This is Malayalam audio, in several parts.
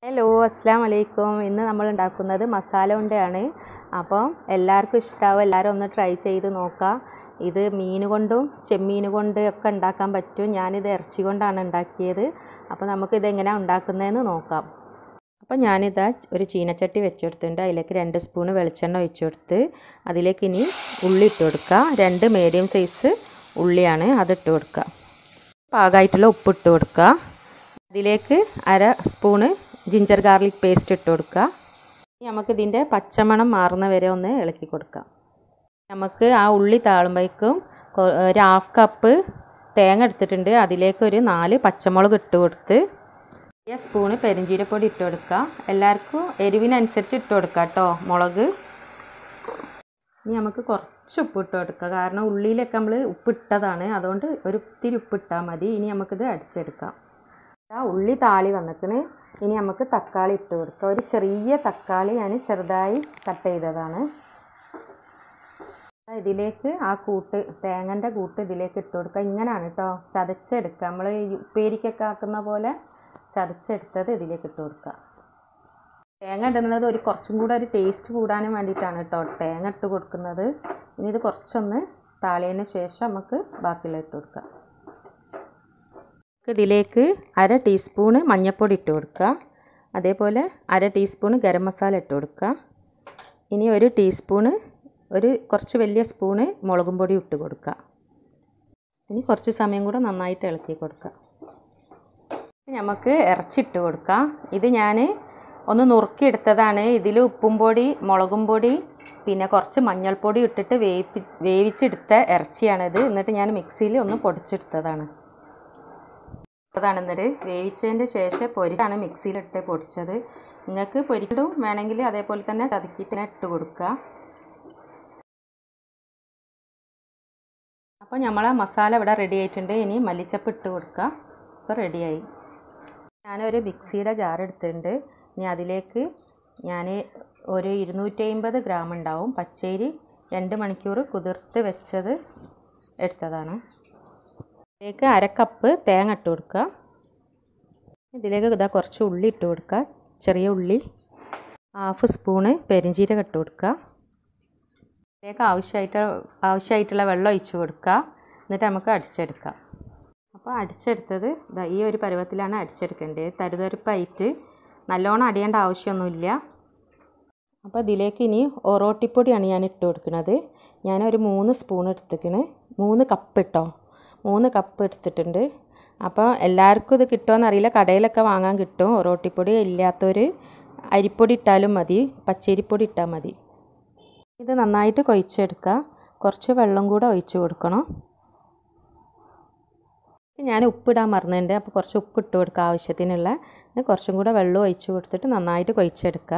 ഹലോ അസ്സാം വലൈക്കും ഇന്ന് നമ്മൾ ഉണ്ടാക്കുന്നത് മസാല ഉണ്ടയാണ് അപ്പോൾ എല്ലാവർക്കും ഇഷ്ടമാവും എല്ലാവരും ഒന്ന് ട്രൈ ചെയ്ത് നോക്കാം ഇത് മീൻ കൊണ്ടും ചെമ്മീൻ കൊണ്ട് ഒക്കെ ഉണ്ടാക്കാൻ പറ്റും ഞാനിത് ഇറച്ചി കൊണ്ടാണ് ഉണ്ടാക്കിയത് അപ്പോൾ നമുക്കിത് എങ്ങനെയാണ് ഉണ്ടാക്കുന്നതെന്ന് നോക്കാം അപ്പോൾ ഞാനിതാ ഒരു ചീനച്ചട്ടി വെച്ചെടുത്തിട്ടുണ്ട് അതിലേക്ക് രണ്ട് സ്പൂണ് വെളിച്ചെണ്ണ ഒഴിച്ചു കൊടുത്ത് അതിലേക്ക് ഇനി ഉള്ളി ഇട്ട് കൊടുക്കുക രണ്ട് മീഡിയം സൈസ് ഉള്ളിയാണ് അതിട്ട് കൊടുക്കുക പാകമായിട്ടുള്ള ഉപ്പ് ഇട്ട് കൊടുക്കുക അതിലേക്ക് അര സ്പൂണ് ജിഞ്ചർ ഗാർലിക് പേസ്റ്റ് ഇട്ട് കൊടുക്കുക ഇനി നമുക്ക് ഇതിൻ്റെ പച്ചമണം മാറുന്ന വരെ ഒന്ന് ഇളക്കി കൊടുക്കാം നമുക്ക് ആ ഉള്ളി താളുമ്പോഴേക്കും ഒരു ഹാഫ് കപ്പ് തേങ്ങ എടുത്തിട്ടുണ്ട് അതിലേക്ക് ഒരു നാല് പച്ചമുളക് ഇട്ട് കൊടുത്ത് ഒരു സ്പൂണ് പെരിഞ്ചീരപ്പൊടി ഇട്ട് കൊടുക്കുക എല്ലാവർക്കും എരിവിനനുസരിച്ച് ഇട്ട് കൊടുക്കുക കേട്ടോ മുളക് ഇനി നമുക്ക് കുറച്ച് ഉപ്പ് ഇട്ട് കൊടുക്കുക കാരണം ഉള്ളിയിലൊക്കെ നമ്മൾ ഉപ്പിട്ടതാണ് അതുകൊണ്ട് ഒരു ഇത്തിരി ഉപ്പിട്ടാൽ മതി ഇനി നമുക്കിത് അടിച്ചെടുക്കാം ആ ഉള്ളി താളി വന്നിക്കണ് ഇനി നമുക്ക് തക്കാളി ഇട്ട് കൊടുക്കാം ഒരു ചെറിയ തക്കാളി ഞാൻ ചെറുതായി കട്ട് ചെയ്തതാണ് ഇതിലേക്ക് ആ കൂട്ട് തേങ്ങൻ്റെ കൂട്ട് ഇതിലേക്ക് ഇട്ട് കൊടുക്കുക ഇങ്ങനെയാണ് കേട്ടോ ചതച്ചെടുക്കുക നമ്മൾ ഈ ഉപ്പേരിക്കൊക്കെ ആക്കുന്ന പോലെ ചതച്ചെടുത്തത് ഇതിലേക്ക് ഇട്ട് കൊടുക്കുക തേങ്ങ ഇടുന്നത് ഒരു കുറച്ചും കൂടെ ഒരു ടേസ്റ്റ് കൂടാനും വേണ്ടിയിട്ടാണ് കേട്ടോ തേങ്ങ ഇട്ട് കൊടുക്കുന്നത് ഇനി ഇത് കുറച്ചൊന്ന് താളിയതിന് ശേഷം നമുക്ക് ബാക്കിയുള്ള ഇട്ട് കൊടുക്കാം ഇതിലേക്ക് അര ടീസ്പൂണ് മഞ്ഞൾപ്പൊടി ഇട്ട് കൊടുക്കുക അതേപോലെ അര ടീസ്പൂണ് ഗരം മസാല ഇട്ട് കൊടുക്കുക ഇനി ഒരു ടീസ്പൂണ് ഒരു കുറച്ച് വലിയ സ്പൂണ് മുളകും പൊടി ഇട്ട് കൊടുക്കുക ഇനി കുറച്ച് സമയം കൂടെ നന്നായിട്ട് ഇളക്കി കൊടുക്കുക നമുക്ക് ഇറച്ചിട്ട് കൊടുക്കാം ഇത് ഞാൻ ഒന്ന് നുറുക്കിയെടുത്തതാണ് ഇതിൽ ഉപ്പും പൊടി മുളകും പൊടി പിന്നെ കുറച്ച് മഞ്ഞൾപ്പൊടി ഇട്ടിട്ട് വേവിപ്പി വേവിച്ചെടുത്ത ഇറച്ചിയാണിത് എന്നിട്ട് ഞാൻ മിക്സിയിൽ ഒന്ന് പൊടിച്ചെടുത്തതാണ് അതാണ് എന്നിട്ട് വേവിച്ചതിൻ്റെ ശേഷം പൊരിക്കാണ് മിക്സിയിലിട്ട് പൊടിച്ചത് നിങ്ങൾക്ക് പൊരിക്കിടും വേണമെങ്കിൽ അതേപോലെ തന്നെ ചതുക്കിയിട്ട് ഇട്ട് കൊടുക്കുക അപ്പോൾ നമ്മളെ മസാല ഇവിടെ റെഡി ആയിട്ടുണ്ട് ഇനി മല്ലിച്ചപ്പ് ഇട്ട് കൊടുക്കുക ഇപ്പോൾ റെഡിയായി ഞാനൊരു മിക്സിയുടെ ജാർ എടുത്തിട്ടുണ്ട് ഇനി അതിലേക്ക് ഞാൻ ഒരു ഇരുന്നൂറ്റി അമ്പത് ഗ്രാം ഉണ്ടാവും പച്ചരി രണ്ട് മണിക്കൂർ കുതിർത്ത് വെച്ചത് എടുത്തതാണ് ഇതിലേക്ക് അര കപ്പ് തേങ്ങ ഇട്ട് കൊടുക്കുക ഇതിലേക്ക് ഇതാ കുറച്ച് ഉള്ളി ഇട്ട് കൊടുക്കുക ചെറിയ ഉള്ളി ഹാഫ് സ്പൂണ് പെരിഞ്ചീരകം ഇട്ട് കൊടുക്കുക ഇതിലേക്ക് ആവശ്യമായിട്ട് ആവശ്യമായിട്ടുള്ള വെള്ളം ഒഴിച്ച് കൊടുക്കുക എന്നിട്ട് നമുക്ക് അടിച്ചെടുക്കാം അപ്പോൾ അടിച്ചെടുത്തത് ഇതാ ഈ ഒരു പരുവത്തിലാണ് അടിച്ചെടുക്കേണ്ടത് തരുതരിപ്പായിട്ട് നല്ലോണം അടിയേണ്ട ആവശ്യമൊന്നുമില്ല അപ്പോൾ ഇതിലേക്ക് ഇനി ഒറോട്ടിപ്പൊടിയാണ് ഞാൻ ഇട്ട് കൊടുക്കുന്നത് ഞാനൊരു മൂന്ന് സ്പൂൺ എടുത്തിക്കണ് മൂന്ന് കപ്പ് ഇട്ടോ മൂന്ന് കപ്പ് എടുത്തിട്ടുണ്ട് അപ്പോൾ എല്ലാവർക്കും ഇത് കിട്ടുമോയെന്ന് അറിയില്ല കടയിലൊക്കെ വാങ്ങാൻ കിട്ടും ഒറോട്ടിപ്പൊടി ഇല്ലാത്തവർ അരിപ്പൊടി ഇട്ടാലും മതി പച്ചരിപ്പൊടി ഇട്ടാൽ മതി ഇത് നന്നായിട്ട് കൊഴിച്ചെടുക്കുക കുറച്ച് വെള്ളം കൂടെ ഒഴിച്ച് കൊടുക്കണം ഞാൻ ഉപ്പിടാൻ മറന്നിട്ടുണ്ട് അപ്പോൾ കുറച്ച് ഉപ്പ് ഇട്ട് കൊടുക്കുക ആവശ്യത്തിനുള്ള കുറച്ചും കൂടെ വെള്ളം ഒഴിച്ച് കൊടുത്തിട്ട് നന്നായിട്ട് കൊഴിച്ചെടുക്കുക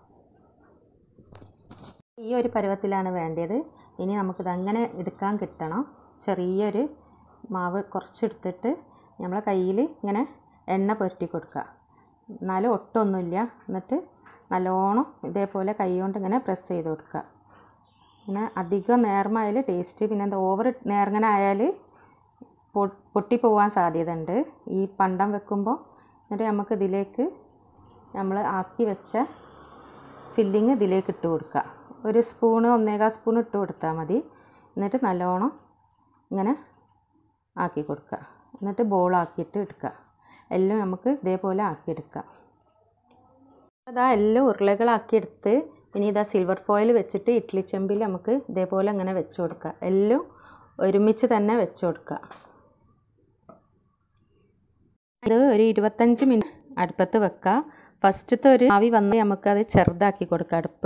ഈ ഒരു പരുവത്തിലാണ് വേണ്ടത് ഇനി നമുക്കിത് അങ്ങനെ എടുക്കാൻ കിട്ടണം ചെറിയൊരു മാവ് കുറച്ചെടുത്തിട്ട് നമ്മളെ കയ്യിൽ ഇങ്ങനെ എണ്ണ പുരട്ടി കൊടുക്കുക എന്നാലും ഒട്ടൊന്നുമില്ല എന്നിട്ട് നല്ലോണം ഇതേപോലെ കൈ കൊണ്ട് ഇങ്ങനെ പ്രസ് ചെയ്ത് കൊടുക്കുക പിന്നെ അധികം നേർമായാൽ ടേസ്റ്റ് പിന്നെ എന്താ ഓവർ നേർങ്ങനെ ആയാൽ പൊട്ടിപ്പോവാൻ സാധ്യത ഉണ്ട് ഈ പണ്ടം വെക്കുമ്പോൾ എന്നിട്ട് നമുക്ക് ഇതിലേക്ക് നമ്മൾ ആക്കി വെച്ച ഫില്ലിങ് ഇതിലേക്ക് ഇട്ട് കൊടുക്കുക ഒരു സ്പൂണ് ഒന്നേകാൽ സ്പൂൺ ഇട്ട് കൊടുത്താൽ മതി എന്നിട്ട് നല്ലോണം ഇങ്ങനെ ആക്കി കൊടുക്കുക എന്നിട്ട് ബോളാക്കിയിട്ട് എടുക്കുക എല്ലാം നമുക്ക് ഇതേപോലെ ആക്കിയെടുക്കാം അതാ എല്ലാം ഉരുളകളാക്കിയെടുത്ത് ഇനി ഇതാ സിൽവർ ഫോയിൽ വെച്ചിട്ട് ഇഡ്ഡലി ചെമ്പിൽ നമുക്ക് ഇതേപോലെ ഇങ്ങനെ വെച്ച് കൊടുക്കുക എല്ലാം ഒരുമിച്ച് തന്നെ വെച്ച് കൊടുക്കുക ഇത് ഒരു ഇരുപത്തഞ്ച് മിനിറ്റ് അടുപ്പത്ത് വെക്കുക ഫസ്റ്റത്തെ ഒരു ആവി വന്ന് നമുക്കത് ചെറുതാക്കി കൊടുക്കുക അടുപ്പ്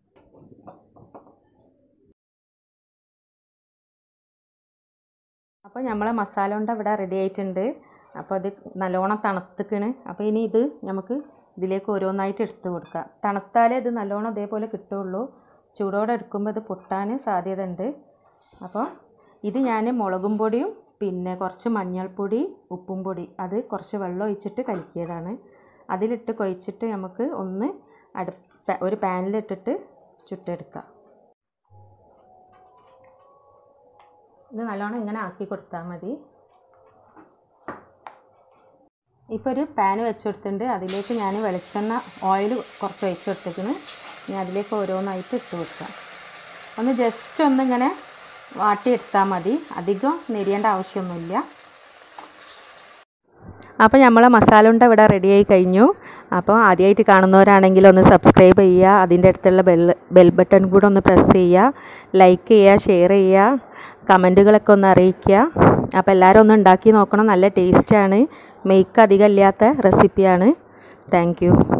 അപ്പോൾ നമ്മളെ മസാല കൊണ്ട് ഇവിടെ റെഡി ആയിട്ടുണ്ട് അപ്പോൾ അത് നല്ലോണം തണുത്തിക്കണ് അപ്പോൾ ഇനി ഇത് നമുക്ക് ഇതിലേക്ക് ഓരോന്നായിട്ട് എടുത്ത് കൊടുക്കുക തണുത്താലേ ഇത് നല്ലോണം ഇതേപോലെ കിട്ടുള്ളൂ ചൂടോടെ എടുക്കുമ്പോൾ ഇത് പൊട്ടാൻ സാധ്യത ഉണ്ട് അപ്പോൾ ഇത് ഞാൻ മുളകും പൊടിയും പിന്നെ കുറച്ച് മഞ്ഞൾപ്പൊടി ഉപ്പും പൊടി അത് കുറച്ച് വെള്ളം ഒഴിച്ചിട്ട് കലക്കിയതാണ് അതിലിട്ട് കൊഴിച്ചിട്ട് നമുക്ക് ഒന്ന് അടുപ്പ ഒരു പാനിലിട്ടിട്ട് ചുട്ടെടുക്കാം ഇത് നല്ലോണം ഇങ്ങനെ ആക്കി കൊടുത്താൽ മതി ഇപ്പോൾ ഒരു പാൻ വെച്ചെടുത്തിട്ടുണ്ട് അതിലേക്ക് ഞാൻ വെളിച്ചെണ്ണ ഓയിൽ കുറച്ച് ഒഴിച്ച് കൊടുത്തിട്ടുണ്ട് ഇനി അതിലേക്ക് ഓരോന്നായിട്ട് ഇട്ട് കൊടുക്കാം ഒന്ന് ജസ്റ്റ് ഒന്നിങ്ങനെ വാട്ടിയെടുത്താൽ മതി അധികം നെരിയേണ്ട ആവശ്യമൊന്നുമില്ല അപ്പോൾ നമ്മളെ മസാല ഉണ്ട ഇവിടെ റെഡിയായി കഴിഞ്ഞു അപ്പോൾ ആദ്യമായിട്ട് കാണുന്നവരാണെങ്കിൽ ഒന്ന് സബ്സ്ക്രൈബ് ചെയ്യുക അതിൻ്റെ അടുത്തുള്ള ബെൽ ബെൽ ബട്ടൺ കൂടെ ഒന്ന് പ്രസ് ചെയ്യുക ലൈക്ക് ചെയ്യുക ഷെയർ ചെയ്യുക കമൻറ്റുകളൊക്കെ ഒന്ന് അറിയിക്കുക അപ്പോൾ എല്ലാവരും ഒന്ന് ഉണ്ടാക്കി നോക്കണം നല്ല ടേസ്റ്റാണ് മെയ്ക്ക് അധികം ഇല്ലാത്ത റെസിപ്പിയാണ് താങ്ക്